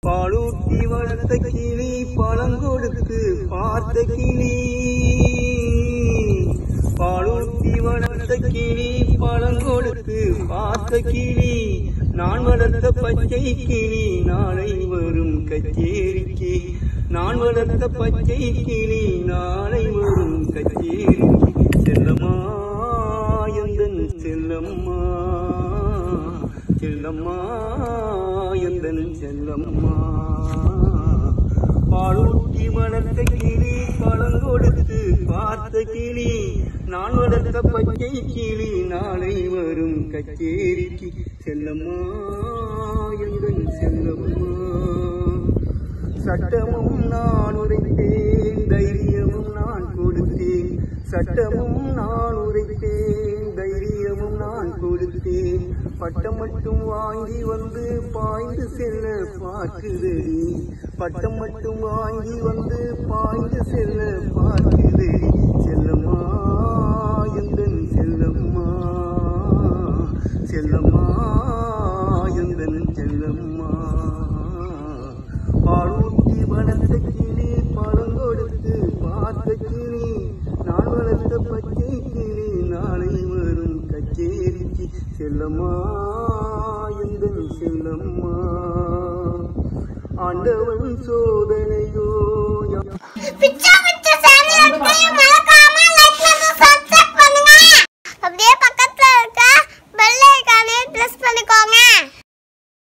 பாலூட்டி வளர்த்த கிளி பழங்கொடுத்து பார்த்த கிளி பாலூட்டி வளர்த்த கிளி பழங்கொடுத்து பார்த்த கிளி நான் வளர்த்த பச்சை கிளி நாளை வரும் கச்சேரிக்கு நான் வளர்த்த பச்சை கிளி நாளை வரும் கச்சேரிக்கு செல்லம்மா எந்தன் செல்லம்மா செல்லம்மா எந்தன் செல்லம்மா பாலூட்டி வளர்த்த கிளி பழங்கொடுத்து பார்த்த கிளி நான் வளர்த்த பச்சை கிளி நாளை வரும் கச்சேரிக்கு செல்லம்மா எந்தன் செல்லம்மா சட்டமும் நான் உரைத்தேன் தைரியமும் நான் கொடுத்தேன் சட்டமும் நான் உரைத்தேன் தைரியமும் நான் கொடுத்தேன் பட்டம் மட்டும் வாங்கி வந்து பாய்ந்து செல்ல பார்க்குதடி பட்டம் மட்டும் வாங்கி வந்து பாய்ந்து செல்ல பார்க்குதடி செல்லம்மா எந்தன் செல்லம்மா செல்லம்மா எந்தன் செல்லம்மா பாலூட்டி வளர்த்த கிளி பழங்கொடுத்து பார்த்த கிளி நான் வளர்த்த பச்சை கிளி நாளை வரும் கச்சேரிக்கு செல்லம்மா எந்தன் செல்லம்மா ஆண்டவன் சோதனை